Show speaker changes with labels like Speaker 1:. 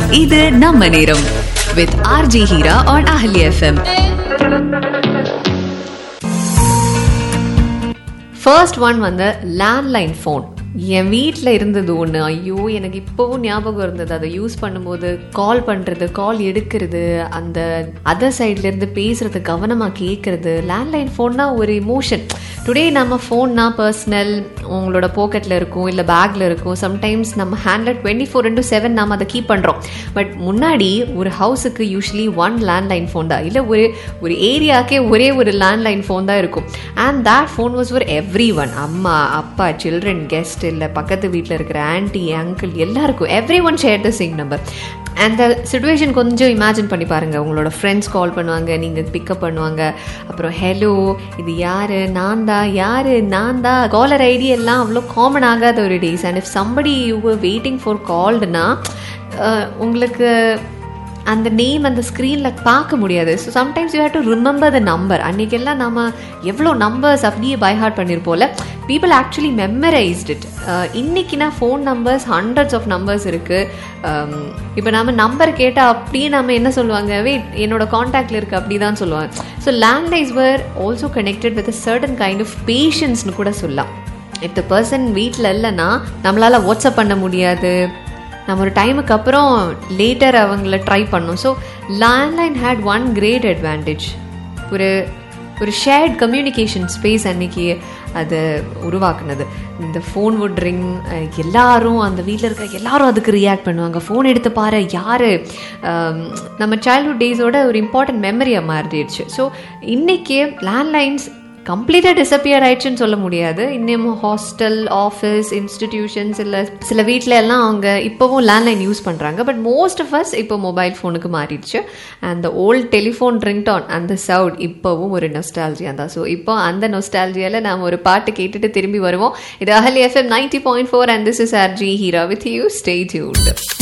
Speaker 1: இது நம்ம நேரம் with RJ Heera on Ahali FM
Speaker 2: first one வந்து லேண்ட்லைன் ஃபோன் என் வீட்டில் இருந்தது ஒன்று ஐயோ எனக்கு இப்போவும் ஞாபகம் இருந்தது அதை யூஸ் பண்ணும்போது கால் பண்ணுறது கால் எடுக்கிறது அந்த அதர் சைட்லேருந்து பேசுறது கவனமாக கேட்குறது லேண்ட்லைன் ஃபோன்னா ஒரு இமோஷன் டுடே நம்ம ஃபோன்னா பர்சனல் உங்களோட பாக்கெட்டில் இருக்கும் இல்லை பேக்கில் இருக்கும் சம்டைம்ஸ் நம்ம ஹேண்டில் டுவெண்ட்டி ஃபோர் இன்டூ செவன் நம்ம அதை கீப் பண்ணுறோம் பட் முன்னாடி ஒரு ஹவுஸுக்கு யூஸ்வலி ஒன் லேண்ட்லைன் ஃபோன் தான் இல்லை ஒரு ஒரு ஏரியாக்கே ஒரே ஒரு லேண்ட்லைன் ஃபோன் தான் இருக்கும் and that phone was for everyone அம்மா அப்பா சில்ட்ரன் கெஸ்ட் இல்லை பக்கத்து வீட்டில் இருக்கிற ஆன்டி அங்கிள் எல்லாருக்கும் எவ்ரி ஒன் ஷேர் த சிங் நம்பர் அந்த சுச்சுவேஷன் கொஞ்சம் இமேஜின் பண்ணி பாருங்கள் உங்களோட ஃப்ரெண்ட்ஸ் கால் பண்ணுவாங்க நீங்கள் பிக்கப் பண்ணுவாங்க அப்புறம் ஹலோ இது யார் நான் தான் யார் நான் தான் காலர் ஐடி எல்லாம் அவ்வளோ காமன் ஆகாத ஒரு days and if somebody you waiting for கால்டுனா உங்களுக்கு அந்த நேம் அந்த ஸ்க்ரீனில் பார்க்க முடியாது so sometimes you have to remember the number அன்றைக்கெல்லாம் நம்ம எவ்வளோ நம்பர்ஸ் அப்படியே பை ஹார்ட் பண்ணியிருப்போம்ல பீப்புள் ஆக்சுவலி மெமரைஸ்ட் இட் இன்னைக்குனா phone numbers hundreds of numbers இருக்குது இப்போ நம்ம நம்பர் கேட்டால் அப்படியே நம்ம என்ன சொல்லுவாங்க வெயிட் என்னோட காண்டாக்டில் இருக்குது அப்படி தான் சொல்லுவாங்க so landlines were also connected with certain kind of பேஷன்ஸ்னு கூட சொல்லலாம் இஃப் த பர்சன் வீட்டில் இல்லைன்னா நம்மளால் வாட்ஸ்அப் பண்ண முடியாது நம்ம ஒரு டைமுக்கு அப்புறம் லேட்டர் அவங்கள ட்ரை பண்ணோம் so landline had one great advantage ஒரு ஒரு ஷேர்ட் கம்யூனிகேஷன் ஸ்பேஸ் அன்னைக்கு அது உருவாக்குனது இந்த ஃபோன் வுட் ரிங் எல்லாரும் அந்த வீட்டில் இருக்க எல்லாரும் அதுக்கு ரியாக்ட் பண்ணுவாங்க ஃபோன் எடுத்து பாரு யார் நம்ம சைல்ட்ஹுட் டேஸோட ஒரு இம்பார்ட்டன்ட் மெமரியாக மாறிடுச்சு ஸோ இன்றைக்கி லேண்ட்லைன்ஸ் கம்ப்ளீட்டாக டிஸப்பியர் ஆயிடுச்சுன்னு சொல்ல முடியாது இன்னமும் ஹாஸ்டல் ஆஃபீஸ் இன்ஸ்டிடியூஷன்ஸ் இல்லை சில வீட்டில எல்லாம் அவங்க இப்போவும் லேண்ட்லைன் யூஸ் பண்ணுறாங்க பட் மோஸ்ட் ஆஃப் அஸ் இப்போ மொபைல் ஃபோனுக்கு மாறிடுச்சு அந்த ஓல்ட் டெலிஃபோன் ரிங்டான் அந்த சவுட் இப்போவும் ஒரு நொஸ்டாலஜியா தான் ஸோ இப்போ அந்த நொஸ்டாலஜியாவில் நாம் ஒரு பாட்டு கேட்டுட்டு திரும்பி வருவோம் இது Ahali FM ninety point four and this is R J Heera with you stay Dude